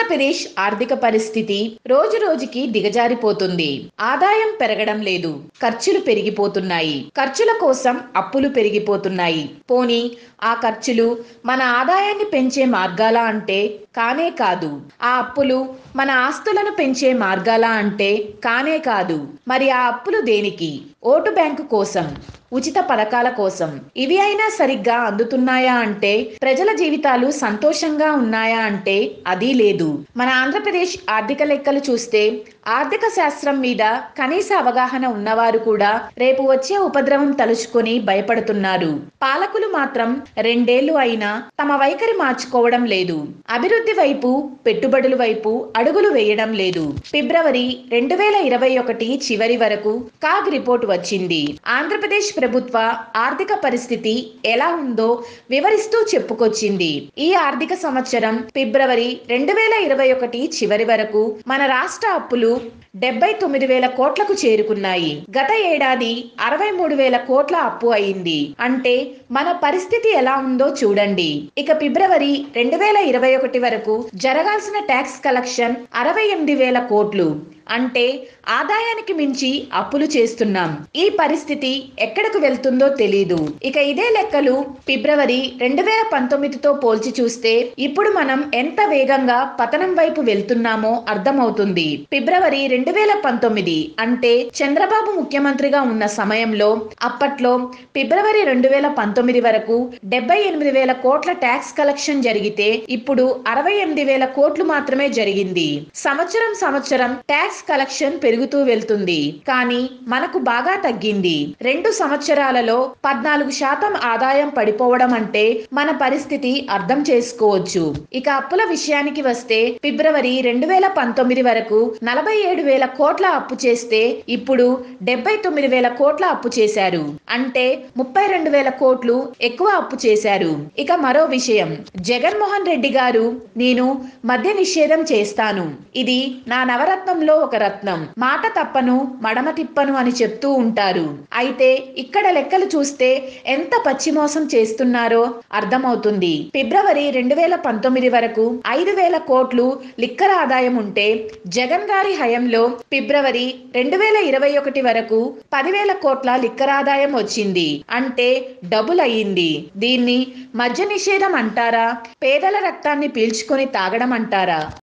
ఆంధ్రప్రదేశ్ ఆర్థిక పరిస్థితి రోజు రోజుకి దిగజారిపోతుంది ఆదాయం పెరగడం లేదు ఖర్చులు పెరిగిపోతున్నాయి ఖర్చుల కోసం అప్పులు పెరిగిపోతున్నాయి పోనీ ఆ ఖర్చులు మన ఆదాయాన్ని పెంచే మార్గాలా అంటే కానే కాదు ఆ అప్పులు మన ఆస్తులను పెంచే మార్గాలా అంటే కానే కాదు మరి ఆ అప్పులు దేనికి ఓటు బ్యాంకు కోసం ఉచిత పథకాల కోసం ఇవి అయినా సరిగ్గా అందుతున్నాయా అంటే ప్రజల జీవితాలు సంతోషంగా ఉన్నాయా అంటే అది లేదు మన ఆంధ్రప్రదేశ్ ఆర్థిక లెక్కలు చూస్తే ఆర్థిక శాస్త్రం మీద కనీస అవగాహన ఉన్నవారు కూడా రేపు వచ్చే ఉపద్రవం తలుచుకొని భయపడుతున్నారు పాలకులు మాత్రం రెండేళ్లు అయినా తమ వైఖరి మార్చుకోవడం లేదు అభివృద్ధి వైపు పెట్టుబడుల వైపు అడుగులు వేయడం లేదు ఫిబ్రవరి రెండు వేల ఇరవై ఒకటి చివరి వరకు కాగ్ రిపోర్ట్ వచ్చింది ఆంధ్రప్రదేశ్ ప్రభుత్వ ఆర్థిక పరిస్థితి ఎలా ఉందో వివరిస్తూ చెప్పుకొచ్చింది ఈ ఆర్థిక సంవత్సరం ఫిబ్రవరి రెండు వేల ఇరవై ఒకటి చివరి వరకు మన రాష్ట్ర అప్పులు డెబ్బై తొమ్మిది వేల కోట్లకు చేరుకున్నాయి గత ఏడాది అరవై మూడు వేల కోట్ల అప్పు అయింది అంటే మన పరిస్థితి ఎలా ఉందో చూడండి ఇక ఫిబ్రవరి రెండు వేల ఇరవై ఒకటి వరకు జరగాల్సిన ట్యాక్స్ కలెక్షన్ అరవై ఎనిమిది వేల కోట్లు అంటే ఆదాయానికి మించి అప్పులు చేస్తున్నాం ఈ పరిస్థితి ఎక్కడకు వెళ్తుందో తెలీదు ఇక ఇదే లెక్కలు ఫిబ్రవరి రెండు వేల పంతొమ్మిదితో పోల్చి చూస్తే ఇప్పుడు మనం ఎంత వేగంగా పతనం వైపు వెళ్తున్నామో అర్థమవుతుంది ఫిబ్రవరి రెండు వేల పంతొమ్మిది అంటే చంద్రబాబు ముఖ్యమంత్రిగా ఉన్న సమయంలో అప్పట్లో ఫిబ్రవరి రెండు వేల పంతొమ్మిది వరకు డెబ్బై ఎనిమిది వేల కోట్ల ట్యాక్స్ కలెక్షన్ జరిగితే ఇప్పుడు అరవై ఎనిమిది వేల కోట్లు మాత్రమే జరిగింది సంవత్సరం సంవత్సరం ట్యాక్స్ కలెక్షన్ పెరుగుతూ వెళ్తుంది కానీ మనకు బాగా తగ్గింది రెండు సంవత్సరాలలో పద్నాలుగు శాతం ఆదాయం పడిపోవడం అంటే మన పరిస్థితి అర్థం చేసుకోవచ్చు ఇక అప్పుల విషయానికి వస్తే ఫిబ్రవరి రెండు వేల పంతొమ్మిది వరకు నలభై ఏడు వేల కోట్ల అప్పు చేస్తే ఇప్పుడు డెబ్బై తొమ్మిది వేల కోట్ల అప్పు చేశారు అంటే ముప్పై రెండు వేల కోట్లు ఎక్కువ అప్పు చేశారు ఇక మరో విషయం జగన్మోహన్ రెడ్డి గారు నేను మద్య నిషేధం చేస్తాను ఇది నా నవరత్నంలో ఒక రత్నం మాట తప్పను మడమ తిప్పను అని చెప్తూ ఉంటారు అయితే ఇక్కడ లెక్కలు చూస్తే ఎంత పచ్చిమోసం చేస్తున్నారో అర్థమవుతుంది ఫిబ్రవరి రెండు వేల పంతొమ్మిది వరకు ఐదు వేల కోట్లు లిక్కర్ ఆదాయం ఉంటే జగన్ గారి హయంలో ఫిబ్రవరి రెండు వేల ఇరవై ఒకటి వరకు పదివేల కోట్ల లిక్కర్ ఆదాయం వచ్చింది అంటే డబుల్ అయ్యింది దీన్ని మద్య నిషేధం అంటారా పేదల రక్తాన్ని పీల్చుకొని తాగడం అంటారా